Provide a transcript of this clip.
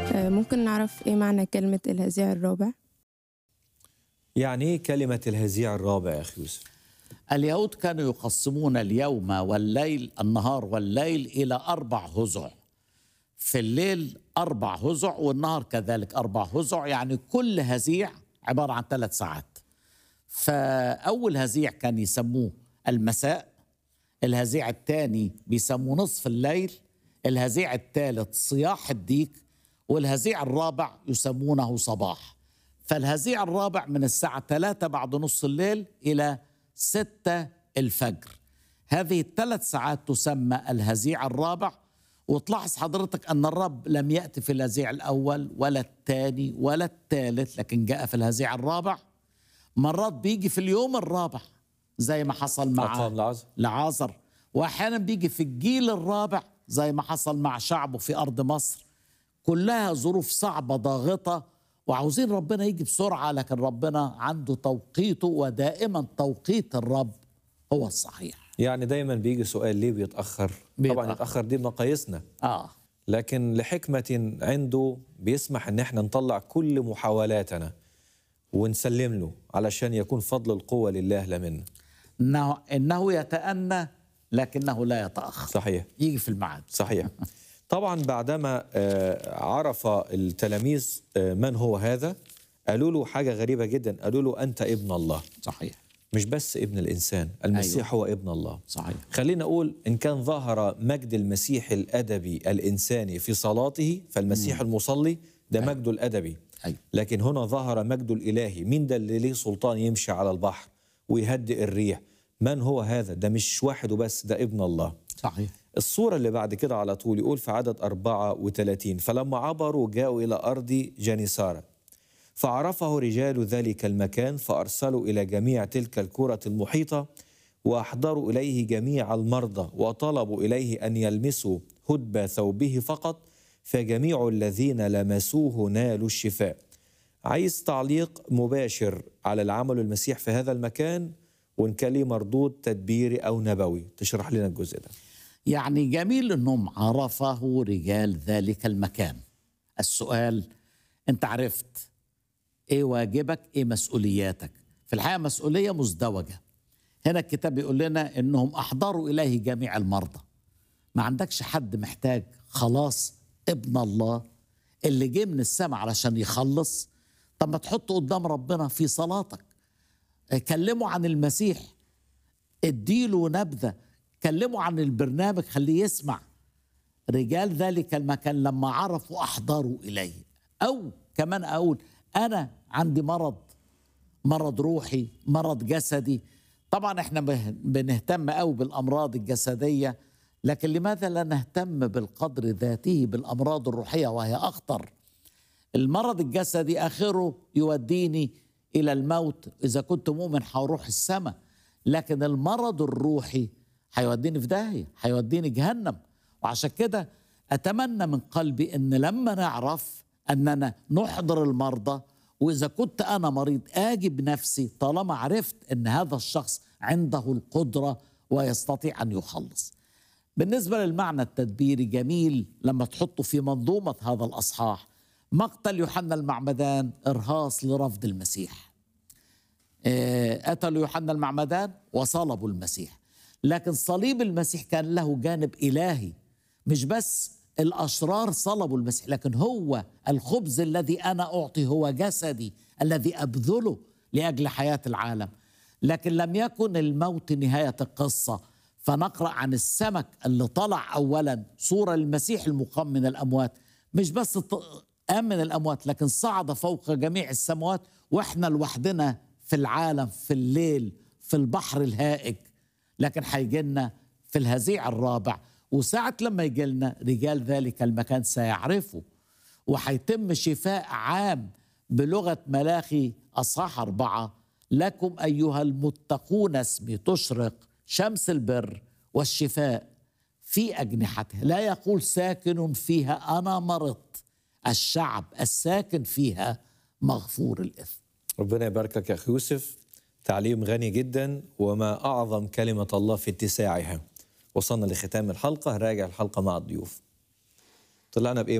آه، ممكن نعرف ايه معنى كلمة الهزيع الرابع؟ يعني ايه كلمة الهزيع الرابع يا أخي يوسف؟ اليهود كانوا يقسمون اليوم والليل النهار والليل إلى أربع هزع في الليل أربع هزع والنهار كذلك أربع هزع يعني كل هزيع عبارة عن ثلاث ساعات فأول هزيع كان يسموه المساء الهزيع الثاني بيسموه نصف الليل الهزيع الثالث صياح الديك والهزيع الرابع يسمونه صباح فالهزيع الرابع من الساعة 3 بعد نص الليل إلى 6 الفجر هذه الثلاث ساعات تسمى الهزيع الرابع وتلاحظ حضرتك أن الرب لم يأتي في الهزيع الأول ولا الثاني ولا الثالث لكن جاء في الهزيع الرابع مرات بيجي في اليوم الرابع زي ما حصل مع أقام العزم لعازر واحيانا بيجي في الجيل الرابع زي ما حصل مع شعبه في ارض مصر كلها ظروف صعبه ضاغطه وعاوزين ربنا يجي بسرعه لكن ربنا عنده توقيته ودائما توقيت الرب هو الصحيح يعني دايما بيجي سؤال ليه بيتأخر؟ طبعا بيتأخر. يتأخر دي بمقاييسنا اه لكن لحكمة عنده بيسمح ان احنا نطلع كل محاولاتنا ونسلم له علشان يكون فضل القوة لله لا منا انه انه يتأنى لكنه لا يتاخر صحيح يجي في الميعاد صحيح طبعا بعدما آه، عرف التلاميذ آه، من هو هذا قالوا له حاجة غريبة جدا قالوا له أنت ابن الله صحيح مش بس ابن الإنسان المسيح هو ابن الله صحيح خلينا أقول إن كان ظهر مجد المسيح الأدبي الإنساني في صلاته فالمسيح المصلي ده مجده الأدبي أيوة. لكن هنا ظهر مجده الإلهي مين ده اللي ليه سلطان يمشي على البحر ويهدئ الريح من هو هذا ده مش واحد وبس ده ابن الله صحيح الصورة اللي بعد كده على طول يقول في عدد 34 فلما عبروا جاءوا إلى أرض جنيسارة فعرفه رجال ذلك المكان فأرسلوا إلى جميع تلك الكرة المحيطة وأحضروا إليه جميع المرضى وطلبوا إليه أن يلمسوا هدب ثوبه فقط فجميع الذين لمسوه نالوا الشفاء عايز تعليق مباشر على العمل المسيح في هذا المكان وإن كان ليه مردود تدبيري أو نبوي تشرح لنا الجزء ده يعني جميل انهم عرفه رجال ذلك المكان السؤال انت عرفت ايه واجبك ايه مسؤولياتك في الحقيقه مسؤوليه مزدوجه هنا الكتاب يقول لنا انهم احضروا اليه جميع المرضى ما عندكش حد محتاج خلاص ابن الله اللي جه من السماء علشان يخلص طب ما تحطه قدام ربنا في صلاتك كلموا عن المسيح اديله نبذه كلموا عن البرنامج خليه يسمع رجال ذلك المكان لما عرفوا احضروا اليه او كمان اقول انا عندي مرض مرض روحي مرض جسدي طبعا احنا به- بنهتم قوي بالامراض الجسديه لكن لماذا لا نهتم بالقدر ذاته بالامراض الروحيه وهي اخطر المرض الجسدي اخره يوديني الى الموت اذا كنت مؤمن هروح السماء لكن المرض الروحي هيوديني في داهيه هيوديني جهنم وعشان كده اتمنى من قلبي ان لما نعرف اننا نحضر المرضى واذا كنت انا مريض اجي بنفسي طالما عرفت ان هذا الشخص عنده القدره ويستطيع ان يخلص بالنسبة للمعنى التدبيري جميل لما تحطه في منظومة هذا الأصحاح مقتل يوحنا المعمدان إرهاص لرفض المسيح آه، قتلوا يوحنا المعمدان وصلبوا المسيح لكن صليب المسيح كان له جانب إلهي مش بس الأشرار صلبوا المسيح لكن هو الخبز الذي أنا أعطي هو جسدي الذي أبذله لأجل حياة العالم لكن لم يكن الموت نهاية القصة فنقرأ عن السمك اللي طلع أولا صورة المسيح المقام من الأموات مش بس ط- قام من الأموات لكن صعد فوق جميع السماوات وإحنا لوحدنا في العالم في الليل في البحر الهائج لكن هيجي لنا في الهزيع الرابع وساعة لما يجي لنا رجال ذلك المكان سيعرفوا وهيتم شفاء عام بلغة ملاخي أصحاح أربعة لكم أيها المتقون اسمي تشرق شمس البر والشفاء في أجنحتها لا يقول ساكن فيها أنا مرضت الشعب الساكن فيها مغفور الإثم ربنا يباركك يا أخي يوسف تعليم غني جدا وما أعظم كلمة الله في اتساعها وصلنا لختام الحلقة راجع الحلقة مع الضيوف طلعنا بإيه